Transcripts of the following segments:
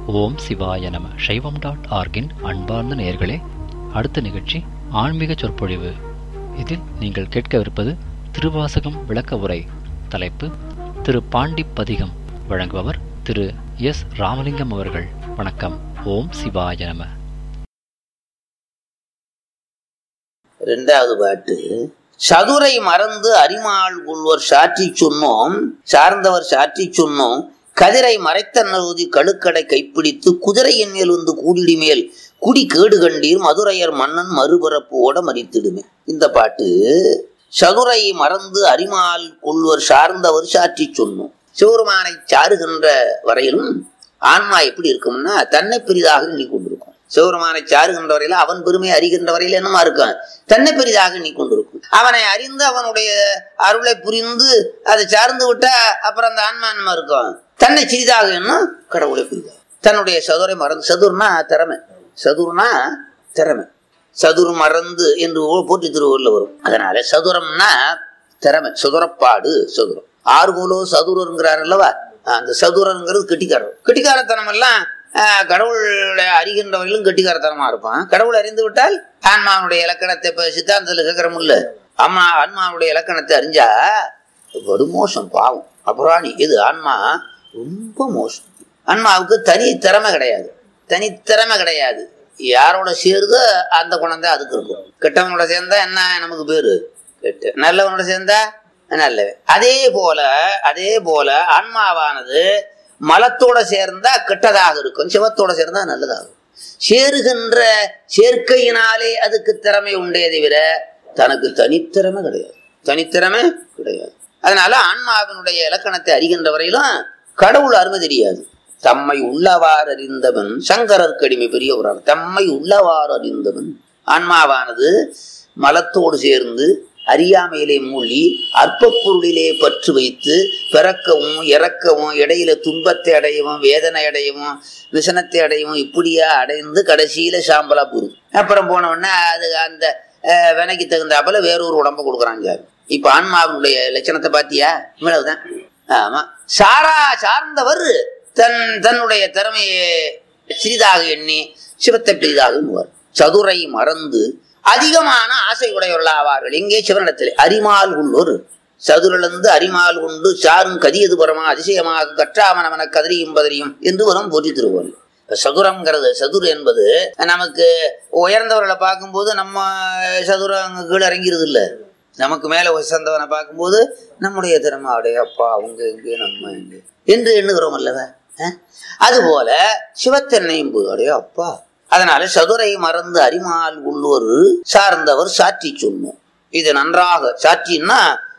ஓம் சிவாய நம சைவம் டாட் ஆர்கின் அன்பார்ந்த நேயர்களே அடுத்த நிகழ்ச்சி ஆன்மீக சொற்பொழிவு இதில் நீங்கள் கேட்கவிருப்பது திருவாசகம் விளக்க உரை தலைப்பு திரு பாண்டி பதிகம் வழங்குபவர் திரு எஸ் ராமலிங்கம் அவர்கள் வணக்கம் ஓம் சிவாய நம ரெண்டாவது பாட்டு சதுரை மறந்து அரிமாள் கொள்வர் சாற்றி சொன்னோம் சார்ந்தவர் சாற்றி சொன்னோம் கதிரை மறைத்தன்னருதி கழுக்கடை கைப்பிடித்து குதிரையின் மேல் வந்து கூடிடி மேல் குடி கேடு கண்டீர் மதுரையர் மன்னன் மறுபிறப்போட மறித்திடுமே இந்த பாட்டு சதுரை மறந்து அரிமால் கொள்வர் சார்ந்தவர் சாற்றி சொன்னோம் சிவருமானை சாருகின்ற வரையிலும் ஆன்மா எப்படி இருக்கும்னா தன்னை பெரிதாக எண்ணி கொண்டிருக்கும் சிவருமானை சாருகின்ற வரையில அவன் பெருமை அறிகின்ற வரையில என்னமா இருக்கும் தன்னை பெரிதாக எண்ணி கொண்டிருக்கும் அவனை அறிந்து அவனுடைய அருளை புரிந்து அதை சார்ந்து விட்டா அப்புறம் அந்த ஆன்மா என்னமா இருக்கும் தன்னை சிறிதாக எண்ணும் கடவுளை புரிதாக தன்னுடைய சதுரை மறந்து சதுர்னா திறமை சதுர்னா திறமை சதுர் மறந்து என்று போற்றி திருவள்ளுவர் வரும் அதனால சதுரம்னா திறமை சதுரப்பாடு சதுரம் ஆறு போலோ சதுரங்கிறார் அல்லவா அந்த சதுரங்கிறது கெட்டிக்காரர் கெட்டிக்காரத்தனம் எல்லாம் ஆஹ், கடவுளை அறிகின்றவர்களும் கெட்டிக்காரத்தனமா இருப்பான் கடவுளை அறிந்து விட்டால் ஆன்மாவுடைய இலக்கணத்தை இப்ப சித்தாந்தத்தில் கேட்கிறோம்ல ஆமா ஆன்மாவுடைய இலக்கணத்தை அறிஞ்சா படு மோசம் பாவம் அப்புறாணி இது ஆன்மா ரொம்ப மோசம் ஆன்மாவுக்கு தனி திறமை கிடையாது தனி திறமை கிடையாது யாரோட சேருதோ அந்த குணம் தான் அதுக்கு இருக்கும் கெட்டவனோட சேர்ந்தா என்ன நமக்கு பேரு கெட்ட நல்லவனோட சேர்ந்தா நல்லவன் அதே போல அதே போல ஆன்மாவானது மலத்தோட சேர்ந்தா கெட்டதாக இருக்கும் சிவத்தோட சேர்ந்தா நல்லதாகும் சேருகின்ற சேர்க்கையினாலே அதுக்கு திறமை உண்டே தவிர தனக்கு தனித்திறமை கிடையாது தனித்திறமை கிடையாது அதனால ஆன்மாவினுடைய இலக்கணத்தை அறிகின்ற வரையிலும் கடவுள் அருமை தெரியாது தம்மை உள்ளவாறு அறிந்தவன் சங்கரர் கடிமை பெரிய ஒரு தம்மை உள்ளவாறு அறிந்தவன் ஆன்மாவானது மலத்தோடு சேர்ந்து அறியாமையிலே மூழ்கி அற்ப பொருளிலே பற்று வைத்து பிறக்கவும் இறக்கவும் இடையில துன்பத்தை அடையவும் வேதனை அடையவும் விசனத்தை அடையவும் இப்படியா அடைந்து கடைசியில சாம்பலா போகுது அப்புறம் போன உடனே அது அந்த அஹ், வினைக்கு தகுந்தாப்புல வேறொரு உடம்ப கொடுக்குறாங்க இப்ப ஆன்மாவினுடைய லட்சணத்தை பாத்தியா இவ்வளவுதான் ஆமா சாரா சார்ந்தவர் தன் தன்னுடைய திறமையை சிறிதாக எண்ணி சிவத்தை பெரிதாக எண்ணுவார் சதுரை மறந்து அதிகமான ஆசை உடையவர்களாவார்கள் எங்கே சிவனிடத்தில் அரிமால் உள்ளோர் சதுரிழந்து அரிமால் உண்டு சாரும் கதியது புறமா அதிசயமாக கற்றாமனவன கதறியும் பதறியும் என்று வரும் போற்றி திருவள்ளுவர் இப்ப சதுரங்கிறது சதுர் என்பது நமக்கு உயர்ந்தவர்களை பார்க்கும்போது நம்ம சதுரம் அங்க கீழே இறங்கிறது இல்ல நமக்கு மேல உசந்தவனை பார்க்கும்போது நம்முடைய திறமை அடைய அப்பா அவங்க எங்கே நம்ம எங்கே என்று எண்ணுகிறோம் அல்லவ அஹ்? அதுபோல சிவத்தென்னையும் போது அடைய அப்பா அதனால சதுரை மறந்து அரிமால் உள்ளோர் சார்ந்தவர் சாட்சி சொன்னோம் இது நன்றாக சாட்சின்னா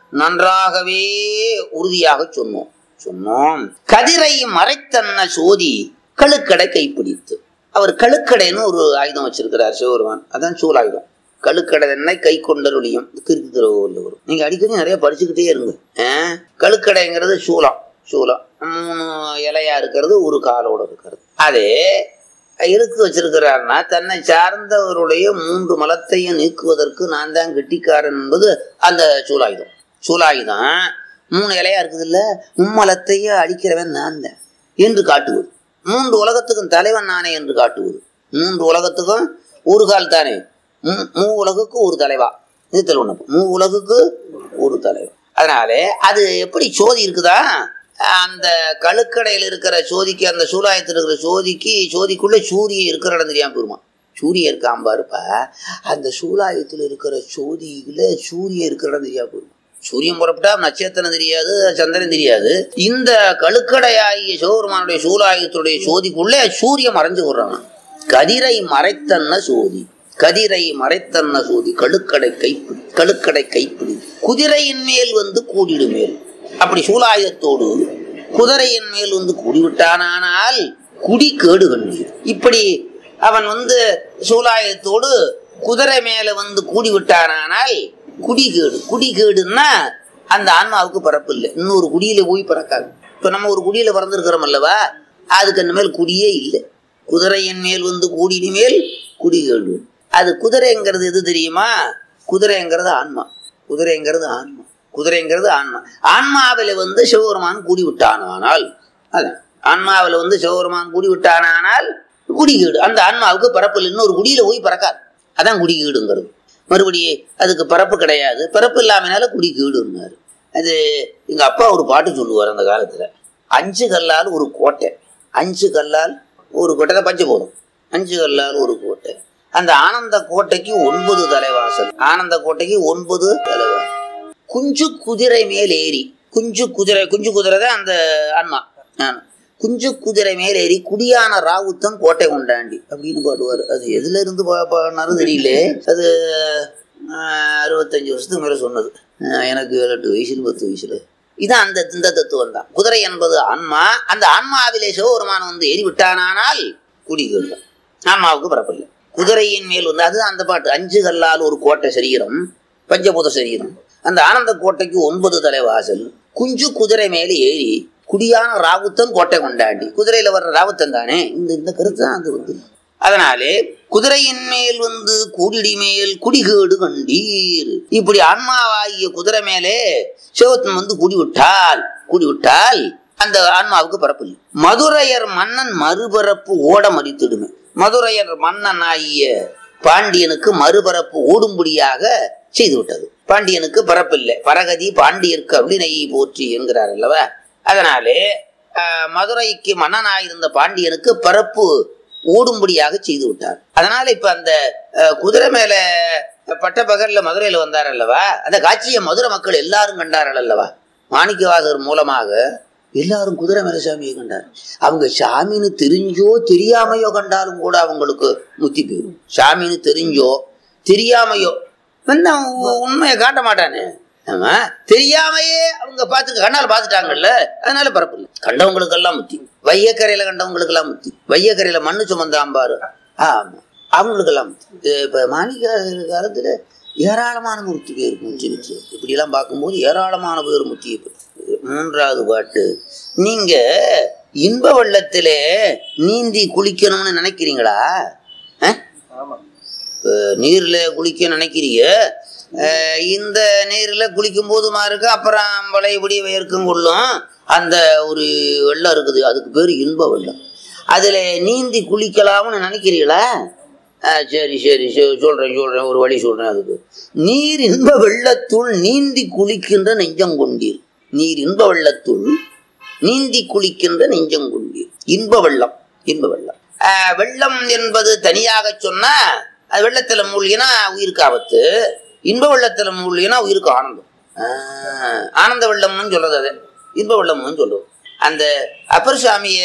நன்றாகவே உறுதியாக சொன்னோம் சொன்னோம் கதிரை மறைத்தன்ன சோதி கழுக்கடை கைப்பிடித்து அவர் கழுக்கடைன்னு ஒரு ஆயுதம் வச்சிருக்கிறார் சிவபெருமான் அதான் சூலாயுதம் கழுக்கடை எண்ணெய் கை கொண்டருளியும் கிறுக்கு திருவள்ளுவர் வரும் நீங்க அடிக்கடி நிறைய படிச்சுக்கிட்டே இருங்க ஆஹ், கழுக்கடைங்கிறது சூலம் சூலம் மூணு இலையா இருக்கிறது ஒரு காலோட இருக்கிறது அதே இருக்கு வச்சிருக்கிறார்னா தன்னை சார்ந்தவருடைய மூன்று மலத்தையும் நீக்குவதற்கு நான் தான் கெட்டிக்காரன் என்பது அந்த சூலாயுதம் சூலாயுதம் மூணு இலையா இருக்குது இல்ல மும்மலத்தையும் அழிக்கிறவன் நான் தான் என்று காட்டுவது மூன்று உலகத்துக்கும் தலைவன் நானே என்று காட்டுவது மூன்று உலகத்துக்கும் ஒரு கால் தானே மூ- மூ உலகுக்கு ஒரு தலைவா இது ஒண்ணு மூ உலகுக்கு ஒரு தலைவா அதனாலே அது எப்படி சோதி இருக்குதா அந்த கழுக்கடையில் இருக்கிற சோதிக்கு அந்த சூலாயத்தில் இருக்கிற சோதிக்கு சோதிக்குள்ள சூரியன் இருக்கிற இடம் தெரியாம போயிருமா சூரியன் இருக்காம பாருப்ப அந்த சூலாயத்தில் இருக்கிற சோதியில சூரியன் இருக்கிற இடம் தெரியாம போயிருமா சூரியன் புறப்பட்டா நட்சத்திரம் தெரியாது சந்திரன் தெரியாது இந்த கழுக்கடையாகிய சிவபெருமானுடைய சூலாயுதத்துடைய சோதிக்குள்ளே சூரியன் மறைஞ்சு விடுறாங்க கதிரை மறைத்தன்ன சோதி கதிரை மறைத்தன்ன சோதி கழுக்கடை கைப்பிடி கழுக்கடை கைப்பிடி குதிரையின் மேல் வந்து கூடிடு மேல் அப்படி சூலாயுதத்தோடு குதிரையின் மேல் வந்து கூடிவிட்டானால் குடி கேடு கண்டு இப்படி அவன் வந்து சூலாயுதத்தோடு குதிரை மேல வந்து கூடி விட்டானால் குடிகேடு குடிகேடுன்னா அந்த ஆன்மாவுக்கு பிறப்பு இல்லை இன்னொரு குடியில போய் பிறக்காது இப்ப நம்ம ஒரு குடியில பிறந்திருக்கிறோம் அல்லவா அதுக்கு அந்த மேல் குடியே இல்லை குதிரையின் மேல் வந்து கூடினி மேல் குடிகேடு அது குதிரைங்கிறது எது தெரியுமா குதிரைங்கிறது ஆன்மா குதிரைங்கிறது ஆன்மா குதிரைங்கிறது ஆன்மா ஆன்மாவில வந்து சிவபெருமான் கூடி விட்டானானால் அதான் ஆன்மாவில் வந்து சிவபெருமான் குடி விட்டானால் குடிகீடு அந்த ஆன்மாவுக்கு பரப்பில் இன்னொரு குடியில போய் பறக்காது அதான் குடிகீடுங்கிறது மறுபடி அதுக்கு பரப்பு கிடையாது பரப்பு இல்லாமனால குடிகீடுன்னாரு அது எங்க அப்பா ஒரு பாட்டு சொல்லுவார் அந்த காலத்துல அஞ்சு கல்லால் ஒரு கோட்டை அஞ்சு கல்லால் ஒரு கோட்டை தான் பஞ்ச போதும் அஞ்சு கல்லால் ஒரு கோட்டை அந்த ஆனந்த கோட்டைக்கு ஒன்பது தலைவாசல் ஆனந்த கோட்டைக்கு ஒன்பது தலைவாசல் குஞ்சு குதிரை மேல் ஏறி குஞ்சு குதிரை குஞ்சு குதிரை தான் அந்த ஆன்மா ஆமா. குஞ்சு குதிரை மேல் ஏறி குடியான ராவுத்தன் கோட்டை கொண்டாண்டி அப்படின்னு பாடுவார் அது எதுல இருந்து பா- பாடினாரும் தெரியல அது ஆஹ், அறுபத்தஞ்சு வருஷத்துக்கு மேல சொன்னது ஆஹ், எனக்கு ஏழு எட்டு வயசுல பத்து வயசுல இதான் அந்த இந்த தத்துவம் தான் குதிரை என்பது ஆன்மா அந்த ஆன்மாவிலே சிவபெருமான் வந்து ஏறி விட்டானால் குடிகள் ஆன்மாவுக்கு பரப்பில்லை குதிரையின் மேல் வந்து அது அந்த பாட்டு அஞ்சு கல்லால் ஒரு கோட்டை சரீரம் பஞ்சபூத சரீரம் அந்த ஆனந்த கோட்டைக்கு ஒன்பது தலைவாசல் குஞ்சு குதிரை மேலே ஏறி குடியான ராவுத்தன் கோட்டை கொண்டாடி குதிரையில வர்ற ராவுத்தன் தானே இந்த இந்த கருத்து தான் அது வந்து அதனாலே குதிரையின் மேல் வந்து கூடிடி மேல் குடிகேடு கண்டீர் இப்படி ஆன்மாவாகிய குதிரை மேலே சிவத்தன் வந்து குடி விட்டால் குடி விட்டால் அந்த ஆன்மாவுக்கு பரப்பு இல்லை மதுரையர் மன்னன் மறுபரப்பு ஓட மறித்திடுமே மதுரையர் மன்னன் ஆகிய பாண்டியனுக்கு மறுபரப்பு ஓடும்படியாக செய்து விட்டது பாண்டியனுக்கு பரப்பில்லை பரகதி பாண்டியர்க்கு அப்படின்னு போற்றி என்கிறார் அல்லவா அதனாலே ஆஹ், மதுரைக்கு மன்னனாயிருந்த பாண்டியனுக்கு பரப்பு ஓடும்படியாக செய்து விட்டார் அதனால இப்ப அந்த அஹ், குதிரை மேல பட்ட பகல்ல மதுரையில வந்தார் அல்லவா அந்த காட்சியை மதுரை மக்கள் எல்லாரும் கண்டார்கள் அல்லவா மாணிக்கவாசகர் மூலமாக எல்லாரும் குதிரை மேல சாமியை கண்டார் அவங்க சாமின்னு தெரிஞ்சோ தெரியாமையோ கண்டாலும் கூட அவங்களுக்கு முத்தி போயிடும் சாமின்னு தெரிஞ்சோ தெரியாமையோ வந்து அவன் உ- உண்மையை காட்ட மாட்டானே ஆமா தெரியாமையே அவங்க பார்த்து கண்ணால் பார்த்துட்டாங்கல்ல அதனால பரப்பு இல்லை கண்டவங்களுக்கெல்லாம் முத்தி வையக்கரையில கண்டவங்களுக்கெல்லாம் முத்தி வையக்கரையில மண்ணு சுமந்தான் பாரு ஆமா அவங்களுக்கெல்லாம் முத்தி இது இப்ப மாணிக்க காலத்துல ஏராளமான முத்தி பேர் முத்தி வச்சு இப்படி எல்லாம் பார்க்கும்போது ஏராளமான பேர் முத்திய பேர் மூன்றாவது பாட்டு நீங்க இன்ப வெள்ளத்திலே நீந்தி குளிக்கணும்னு நினைக்கிறீங்களா அஹ்? இப்ப நீர்ல குளிக்க நினைக்கிறீங்க அஹ் இந்த நீர்ல குளிக்கும் போதுமா இருக்கு அப்புறம் பழையபடி வேர்க்கும் கொள்ளும் அந்த ஒரு வெள்ளம் இருக்குது அதுக்கு பேர் இன்ப வெள்ளம் அதுல நீந்தி குளிக்கலாம்னு நினைக்கிறீங்களா அஹ் சரி சரி சரி, சொல்றேன் சொல்றேன் ஒரு வழி சொல்றேன் அதுக்கு நீர் இன்ப வெள்ளத்துள் நீந்தி குளிக்கின்ற நெஞ்சம் கொண்டீர் நீர் இன்ப வெள்ளத்துள் நீந்தி குளிக்கின்ற நெஞ்சம் கொண்டீர் இன்ப வெள்ளம் இன்ப வெள்ளம் ஆஹ் வெள்ளம் என்பது தனியாக சொன்னா அது வெள்ளத்துல மூழ்கினா உயிருக்கு ஆபத்து இன்ப வெள்ளத்துல மூழ்கினா உயிருக்கு ஆனந்தம் ஆஹ் ஆனந்த வெள்ளம்னு சொல்றது அது இன்ப வெள்ளம்னு சொல்லுவோம் அந்த அப்பர் சுவாமிய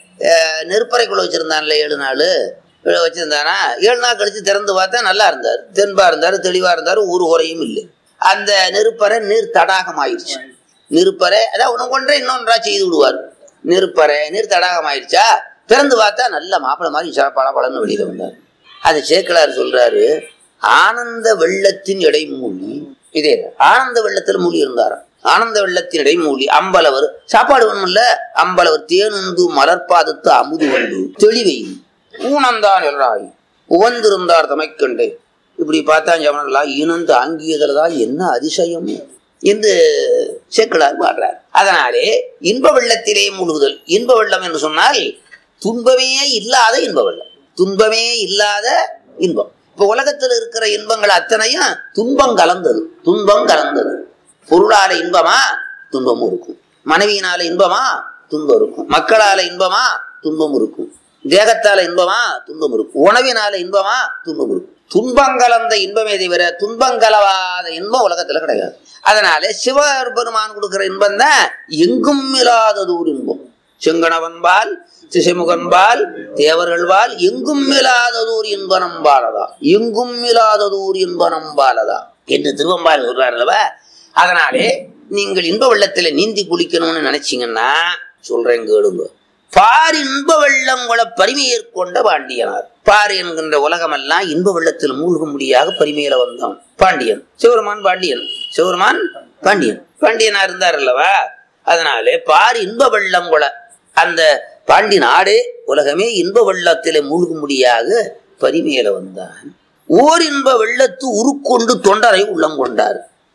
ஆஹ் நெருப்பறைக்குள்ள வச்சிருந்தான்ல ஏழு நாள் வச்சிருந்தானா ஏழு நாள் கழிச்சு திறந்து பார்த்தா நல்லா இருந்தார் தென்பா இருந்தார் தெளிவா இருந்தார் ஒரு குறையும் இல்லை அந்த நெருப்பறை நீர் தடாகம் ஆயிடுச்சு நெருப்பறை அதான் உனக்கு ஒன்றை இன்னொன்றா செய்து விடுவார் நெருப்பறை நீர் தடாகம் ஆயிடுச்சா திறந்து பார்த்தா நல்ல மாப்பிளை மாதிரி பல பலன்னு வெளியில வந்தார் அது சேக்கலார் சொல்றாரு ஆனந்த வெள்ளத்தின் இடைமூலி இதே ஆனந்த வெள்ளத்துல மூலி இருந்தாராம் ஆனந்த வெள்ளத்தின் இடைமூலி அம்பலவர் சாப்பாடு வேணும்ல அம்பலவர் தேனுந்து மலர்பாதத்து அமுது வந்து தெளிவை ஊனந்தான் எல்லாய் உவந்திருந்தார் தமைக்கண்டு இப்படி பார்த்தா ஜமனல்லா இனந்து ஆங்கியதுலதான் என்ன அதிசயம் என்று சேக்கலார் பாடுறார் அதனாலே இன்ப வெள்ளத்திலே மூழ்குதல் இன்ப வெள்ளம் என்று சொன்னால் துன்பமே இல்லாத இன்ப வெள்ளம் துன்பமே இல்லாத இன்பம் இப்ப உலகத்தில் இருக்கிற இன்பங்கள் அத்தனையும் துன்பம் கலந்தது துன்பம் கலந்தது பொருளால இன்பமா துன்பமும் இருக்கும் மனைவியினால இன்பமா துன்பம் இருக்கும் மக்களால இன்பமா துன்பம் இருக்கும் தேகத்தால இன்பமா துன்பம் இருக்கும் உணவினால இன்பமா துன்பம் இருக்கும் துன்பம் கலந்த இன்பமே தவிர துன்பம் கலவாத இன்பம் உலகத்துல கிடையாது அதனால சிவபெருமான் கொடுக்கிற இன்பம் தான் எங்கும் இல்லாதது ஒரு இன்பம் செங்கணவன்பால் திசைமுகன்பால் தேவர்கள்பால் எங்கும் இல்லாததோர் இன்பனம் பாலதா எங்கும் இல்லாததோர் இன்பனம் பாலதா என்று திருவம்பால் சொல்றார் அல்லவா அதனாலே நீங்கள் இன்ப வெள்ளத்துல நீந்தி குளிக்கணும்னு நினைச்சீங்கன்னா சொல்றேன் கேளுங்க பார் இன்ப வெள்ளம் கொல பரிமையேற்கொண்ட பாண்டியனார் பார் என்கின்ற உலகமெல்லாம் இன்ப வெள்ளத்தில் மூழ்கும்படியாக பரிமையில வந்தான் பாண்டியன் சிவருமான் பாண்டியன் சிவருமான் பாண்டியன் பாண்டியனா இருந்தார் அல்லவா அதனாலே பார் இன்ப வெள்ளம் கொல அந்த பாண்டி நாடே உலகமே இன்ப வெள்ளத்திலே மூழ்கும்படியாக பரிமையில வந்தான் ஓர் இன்ப வெள்ளத்து உருக்கொண்டு தொண்டரை உள்ளம் கொண்டார்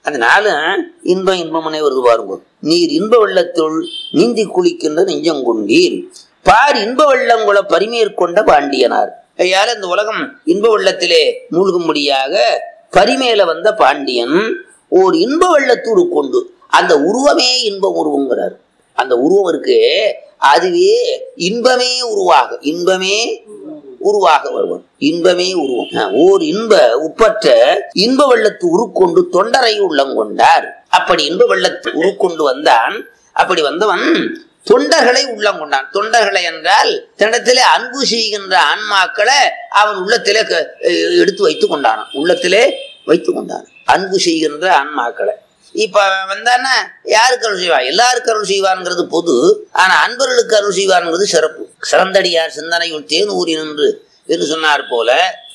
அதனால இன்பம் இன்பமனே வருது பாருங்க நீர் இன்ப வெள்ளத்துள் நீந்தி குளிக்கின்ற நெஞ்சம் கொண்டீர் பார் இன்ப வெள்ளங்குள பரிமேற்கொண்ட பாண்டியனார் ஐயால இந்த உலகம் இன்ப வெள்ளத்திலே மூழ்கும்படியாக பரிமேல வந்த பாண்டியன் ஓர் இன்ப வெள்ளத்தூர் கொண்டு அந்த உருவமே இன்பம் உருவங்கிறார் அந்த உருவம் இருக்கு அதுவே இன்பமே உருவாக இன்பமே உருவாக வருவன் இன்பமே உருவம் ஆ, ஓர் இன்ப உப்பற்ற இன்ப வெள்ளத்து உருக்கொண்டு தொண்டரை உள்ளங்கொண்டார் அப்படி இன்ப வெள்ளத்து உருக்கொண்டு வந்தான் அப்படி வந்தவன் தொண்டர்களை உள்ளம் கொண்டான் தொண்டர்களை என்றால் தன்னிடத்திலே அன்பு செய்கின்ற ஆன்மாக்களை அவன் உள்ளத்திலே க- எ- எடுத்து வைத்துக் கொண்டானான் உள்ளத்திலே வைத்துக் கொண்டான் அன்பு செய்கின்ற ஆன்மாக்களை இப்ப அவன் வந்தான்னா யாருக்கு அருள் செய்வான் எல்லாருக்கும் அருள் செய்வான்ங்கிறது பொது ஆனா அன்பர்களுக்கு அருள் செய்வான்ங்கிறது சிறப்பு சிறந்தடியார் சிந்தனையுள் தேன் ஊறி நின்று என்று சொன்னார் போல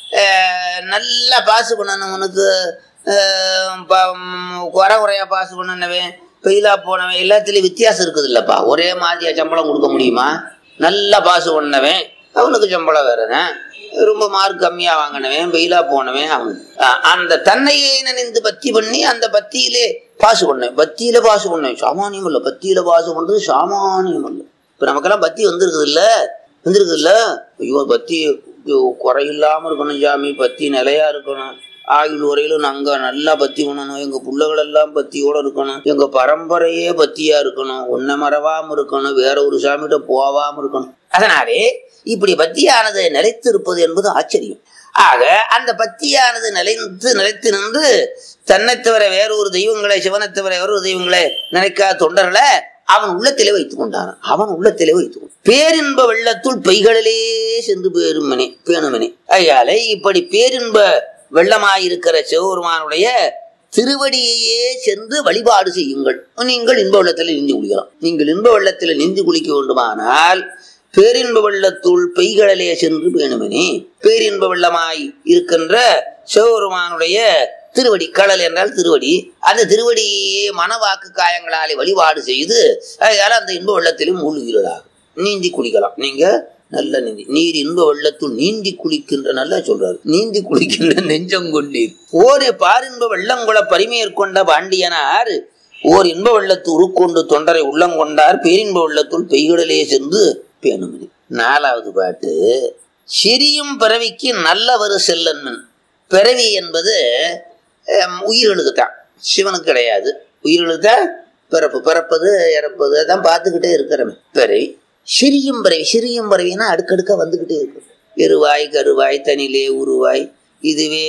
அஹ், நல்லா பாசு பண்ணனவனுக்கு அஹ், ப- ம், குறை குறையா பாசு பண்ணனவன் பெயிலா போனவன் எல்லாத்துலயும் வித்தியாசம் இருக்குது இல்லப்பா ஒரே மாதிரியா சம்பளம் கொடுக்க முடியுமா நல்லா பாசு பண்ணவன் அவனுக்கு சம்பளம் வேறதான் ரொம்ப மார்க் கம்மியா வாங்கினவன் வெயிலா போனவன் அவன் அஹ் அந்த தன்னையே நினைந்து பத்தி பண்ணி அந்த பத்தியிலே பாசு பண்ணேன் பத்தியில பாசு பண்ணேன் சாமானியம் இல்ல பத்தியில பாசு பண்றது சாமானியம் இல்ல இப்ப நமக்கெல்லாம் பத்தி வந்திருக்குது இல்ல வந்திருக்குது இல்ல ஐயோ பத்தி ஐயோ, குறையில்லாம இருக்கணும் சாமி பத்தி நிலையா இருக்கணும் ஆயுள் வரையிலும் நாங்க நல்லா பத்தி பண்ணணும் எங்க பிள்ளைகள் எல்லாம் பத்தியோட இருக்கணும் எங்க பரம்பரையே பத்தியா இருக்கணும் ஒன்ன மறவாம இருக்கணும் வேற ஒரு சாமிகிட்ட போவாம இருக்கணும் அதனாலே இப்படி பத்தியானது நிலைத்திருப்பது என்பது ஆச்சரியம் ஆக அந்த பத்தியானது நிலைத்து நிலைத்து நின்று தன்னை தவிர வேறொரு தெய்வங்களை சிவனை தவிர வேறொரு தெய்வங்களை நினைக்காத தொண்டர்களை அவன் உள்ளத்திலே வைத்துக் கொண்டான் அவன் உள்ளத்திலே வைத்துக் கொண்டான் பேரின்ப வெள்ளத்துள் பெய்களிலே சென்று பேருமனே பேணுமனே ஐயாலே இப்படி பேரின்ப வெள்ளமாயிருக்கிற சிவபெருமானுடைய திருவடியையே சென்று வழிபாடு செய்யுங்கள் நீங்கள் இன்ப வெள்ளத்தில் நீந்தி குளிக்கலாம் நீங்கள் இன்ப வெள்ளத்தில் நீந்தி குளிக்க வேண்டுமானால் பேரின்ப வெள்ளத்துள் பெய்களிலே சென்று பேணுமனே பேரின்ப வெள்ளமாய் இருக்கின்ற சிவபெருமானுடைய திருவடி கடல் என்றால் திருவடி அந்த திருவடியே மனவாக்கு காயங்களாலே வழிபாடு செய்து அதனால அந்த இன்ப வெள்ளத்திலும் மூழ்கிறதா நீந்தி குளிக்கலாம் நீங்க நல்ல நீந்தி நீர் இன்ப வெள்ளத்துள் நீந்தி குளிக்கின்ற நல்லா சொல்றாரு நீந்தி குளிக்கின்ற நெஞ்சம் கொண்டீர் ஓர் பாரின்ப வெள்ளங்குள பரிமேற்கொண்ட பாண்டியனார் ஓர் இன்ப வெள்ளத்து உருக்கொண்டு தொண்டரை உள்ளங்கொண்டார் பேரின்ப வெள்ளத்துள் பெய்கடலே சென்று பேணுமணி நாலாவது பாட்டு சிறியும் பிறவிக்கு நல்லவரு செல்லன்மன் பிறவி என்பது அஹ், உயிர்களுக்கு தான் சிவனுக்கு கிடையாது உயிர்களுக்கு தான் பிறப்பு பிறப்பது இறப்பது அதான் பார்த்துக்கிட்டே இருக்கிறவன் பிறவி சிறியும் பிறவி சிறியும் பிறவினா அடுக்கடுக்க வந்துக்கிட்டே இருக்கு எருவாய் கருவாய் தனிலே உருவாய் இதுவே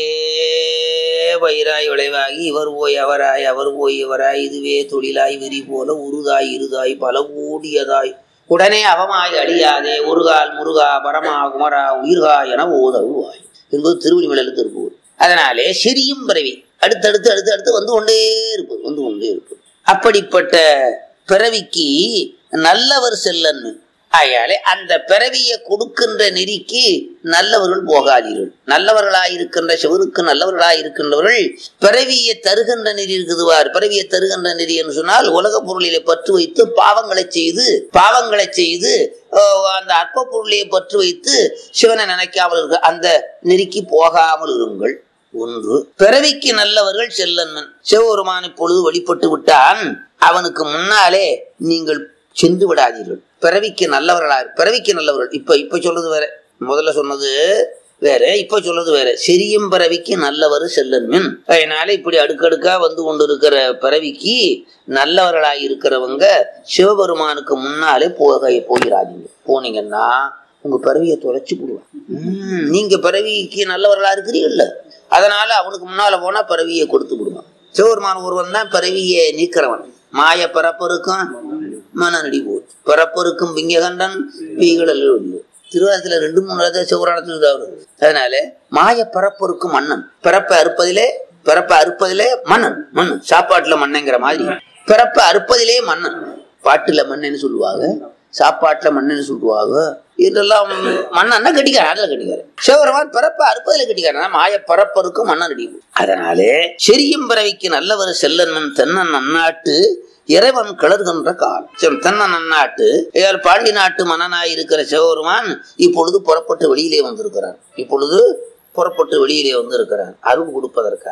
பயிராய் விளைவாகி இவர் போய் அவராய் அவர் போய் இவராய் இதுவே தொழிலாய் வெறி போல உருதாய் இருதாய் பல கூடியதாய் உடனே அவமாய் அடியாதே ஒருகால் முருகா பரமா குமரா உயிர்கா என ஓதருவாய் என்பது திருவள்ளிமலையில் திருப்பூர் அதனாலே சிறியும் பிறவி அடுத்தடுத்து அடுத்து அடுத்து வந்து கொண்டே இருப்பது வந்து கொண்டே இருப்பது அப்படிப்பட்ட பிறவிக்கு நல்லவர் செல்லன்னு ஆகையாலே அந்த பிறவியை கொடுக்கின்ற நெறிக்கு நல்லவர்கள் போகாதீர்கள் நல்லவர்களாயிருக்கின்ற சிவருக்கு நல்லவர்களாயிருக்கின்றவர்கள் பிறவியை தருகின்ற நெறி இருக்குதுவார் பிறவியை தருகின்ற நெறி என்று சொன்னால் உலக பொருளிலே பற்று வைத்து பாவங்களை செய்து பாவங்களை செய்து அஹ், அந்த அற்ப பொருளையை பற்று வைத்து சிவனை நினைக்காமல் இருக்க அந்த நெறிக்கு போகாமல் இருங்கள் ஒன்று பிறவிக்கு நல்லவர்கள் செல்லன்மன் சிவபெருமான் இப்பொழுது வழிபட்டு விட்டான் அவனுக்கு முன்னாலே நீங்கள் சென்று விடாதீர்கள் பிறவிக்கு நல்லவர்களா பிறவிக்கு நல்லவர்கள் இப்ப இப்ப சொல்றது வேற முதல்ல சொன்னது வேற இப்ப சொல்றது வேற சிறியும் பிறவிக்கு நல்லவர் செல்லன்மின் அதனால இப்படி அடுக்கடுக்கா வந்து கொண்டிருக்கிற பிறவிக்கு நல்லவர்களாய் இருக்கிறவங்க சிவபெருமானுக்கு முன்னாலே போக போகிறாதீங்க போனீங்கன்னா உங்க பிறவியை தொலைச்சு போடுவான் உம், நீங்க பிறவிக்கு நல்லவர்களா இருக்கிறீங்கல்ல அதனால அவனுக்கு முன்னால போனா பிறவியை கொடுத்து விடுவான் சிவபெருமான் ஒருவன் தான் பிறவியை நீக்கிறவன் மாய பிறப்பருக்கும் மனநடி போச்சு பிறப்பருக்கும் பிங்ககண்டன் பீகடல் திருவாரத்துல ரெண்டு மூணு இடத்துல சிவராணத்தில் இதாவது அதனால மாய பிறப்பருக்கும் மன்னன் பிறப்பை அறுப்பதிலே பிறப்பை அறுப்பதிலே மன்னன் மன்னன் சாப்பாட்டுல மன்னங்கிற மாதிரி பிறப்பை அறுப்பதிலே மன்னன் பாட்டுல மன்னன்னு சொல்லுவாங்க சாப்பாட்டுல மன்னன்னு சொல்லுவாங்க இதெல்லாம் மன்னன்னா கட்டிக்காரன் அதுல கட்டிக்காரன் சிவபெருமான் பிறப்ப அறுப்பதில் கட்டிக்காரன் மாய பரப்பருக்கும் மன்னன் அடி அதனாலே செரியும் பிறவிக்கு நல்லவர் செல்லன் தென்னன் நன்னாட்டு இறைவன் கிளறுகின்ற காலம் சரி, தென்னன் நன்னாட்டு ஏழு பாண்டி நாட்டு மன்னனாய் இருக்கிற சிவபெருமான் இப்பொழுது புறப்பட்டு வெளியிலே வந்திருக்கிறார் இப்பொழுது புறப்பட்டு வெளியிலே வந்திருக்கிறார் அருள் கொடுப்பதற்காக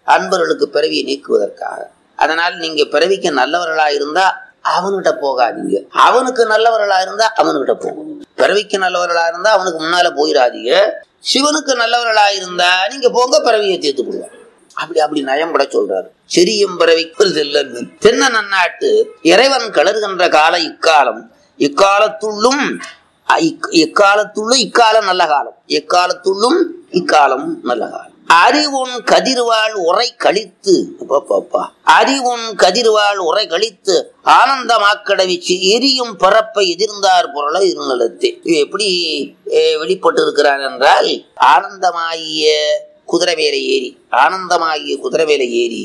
அன்பர்களுக்கு பிறவியை நீக்குவதற்காக அதனால் நீங்க பிறவிக்கு நல்லவர்களா இருந்தா அவன்கிட்ட போகாதீங்க அவனுக்கு நல்லவர்களா இருந்தா அவன்கிட்ட போகணும் பிறவிக்கு நல்லவர்களா இருந்தா அவனுக்கு முன்னால போயிடாதீங்க சிவனுக்கு நல்லவர்களா இருந்தா நீங்க போங்க பிறவியை தீர்த்து விடுவாங்க அப்படி அப்படி நயம்பட சொல்றாரு செரியும் பிறவிக்கு செல்லன்னு தென்ன நன்னாட்டு இறைவன் கலருகின்ற கால இக்காலம் இக்காலத்துள்ளும் இக்- எக்காலத்துள்ளும் இக்காலம் நல்ல காலம் எக்காலத்துள்ளும் இக்காலம் நல்ல காலம் அறிவுன் கதிர்வாள் உரை கழித்து அப்பா, அப்பா. அறிவுன் கதிர்வாள் உரை கழித்து ஆனந்தமாக்கடவிச்சு எரியும் பரப்பை எதிர்ந்தார் பொருளை இருநிலத்தை இது எப்படி அஹ், வெளிப்பட்டு இருக்கிறார் என்றால் ஆனந்தமாகிய குதிரை மேலே ஏறி ஆனந்தமாகிய குதிரை மேலே ஏறி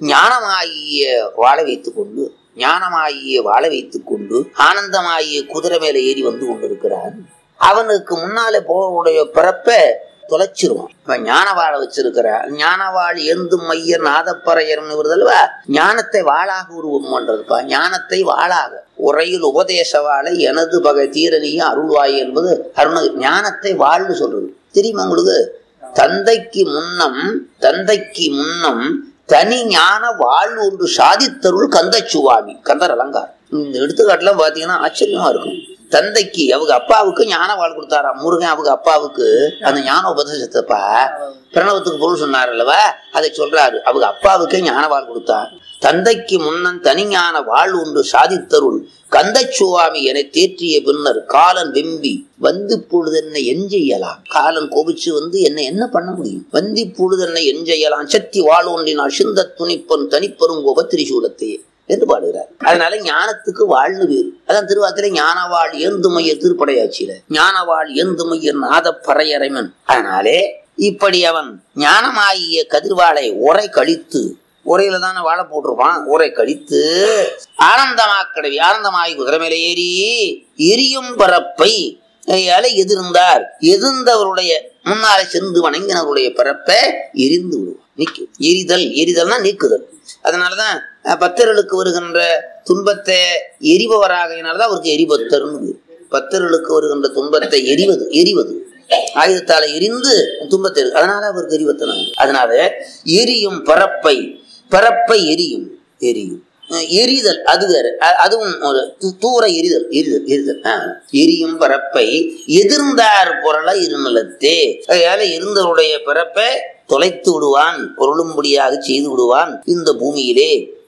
ஞானமாகிய வாழ வைத்துக் கொண்டு ஞானமாகிய வாழ வைத்துக் கொண்டு ஆனந்தமாகிய குதிரை மேலே ஏறி வந்து கொண்டிருக்கிறான் அவனுக்கு முன்னாலே போகக்கூடிய பிறப்ப தொலைச்சிருவான் இப்ப ஞான வாழ வச்சிருக்கிறார் ஞானவாள் எந்து மையர் நாதப்பறையர்னு வருதல்வா ஞானத்தை வாளாக உருவம் பண்றதுப்பா ஞானத்தை வாளாக உரையில் உபதேச வாழை எனது பகை தீரணியும் அருள்வாய் என்பது அருண ஞானத்தை வாழ்னு சொல்றது தெரியுமா உங்களுக்கு தந்தைக்கு முன்னம் தந்தைக்கு முன்னம் தனி ஞான வாழ்வு ஒன்று சாதித்தருள் கந்தச்சுவாமி கந்தர் அலங்கார் இந்த எடுத்துக்காட்டுல பாத்தீங்கன்னா ஆச்சரியமா இருக்கும் தந்தைக்கு அவங்க அப்பாவுக்கு ஞான வாழ் கொடுத்தாராம் முருகன் அவங்க அப்பாவுக்கு அந்த ஞான உபதேசத்தப்பா பிரணவத்துக்கு பொருள் சொன்னார் அல்லவா அதை சொல்றாரு அவங்க அப்பாவுக்கே ஞான வாழ் கொடுத்தார் தந்தைக்கு முன்னன் தனி ஞான வாழ் ஒன்று சாதித்தருள் கந்தச்சுவாமி என தேற்றிய பின்னர் காலன் வெம்பி வந்து பொழுதென்னை எஞ்செய்யலாம் காலன் கோபிச்சு வந்து என்ன என்ன பண்ண முடியும் வந்தி பொழுதென்னை எஞ்செய்யலாம் சக்தி வாழ் ஒன்றினால் சிந்த துணிப்பன் தனிப்பெரும் கோபத்திரிசூலத்தையே என்று பாடுகிறார் அதனால ஞானத்துக்கு வாழ்னு வேறு அதான் திருவாத்திரை ஞானவாள் ஏந்துமையர் திருப்படையாட்சியில ஞானவாள் ஏந்துமையர் நாத பறையறைமன் அதனாலே இப்படி அவன் ஞானமாகிய கதிர்வாளை உரை கழித்து உரையில தானே வாழை போட்டிருப்பான் உரை கழித்து ஆனந்தமாக்கடவி ஆனந்தமாகி குதிரை மேலே ஏறி எரியும் பரப்பை அலை எதிர்ந்தார் எதிர்ந்தவருடைய முன்னாலே சென்று வணங்கினவருடைய பரப்பை எரிந்து விடுவான் நீக்கு எரிதல் எரிதல்னா நீக்குதல் அதனாலதான் அஹ், பக்தர்களுக்கு வருகின்ற துன்பத்தை எரிபவராகையினாலதான் அவருக்கு எரிபக்தர்னு பேரு. பக்தர்களுக்கு வருகின்ற துன்பத்தை எரிவது எரிவது ஆயுதத்தால எரிந்து துன்பத்தை எரி- அதனால அவருக்கு எரிபத்தனம் அதனால எரியும் பரப்பை பரப்பை எரியும் எரியும் அஹ், எரிதல் அது வேற அ- அதுவும் ஒரு து- தூர எரிதல் எரிதல் எரிதல் ஆ. எரியும் பரப்பை எதிர்ந்தார் பொருளை இருநிலத்தே அதனால இருந்தவருடைய பிறப்பை தொலைத்து விடுவான் பொருளும்படியாக செய்து விடுவான் இந்த பூமியிலே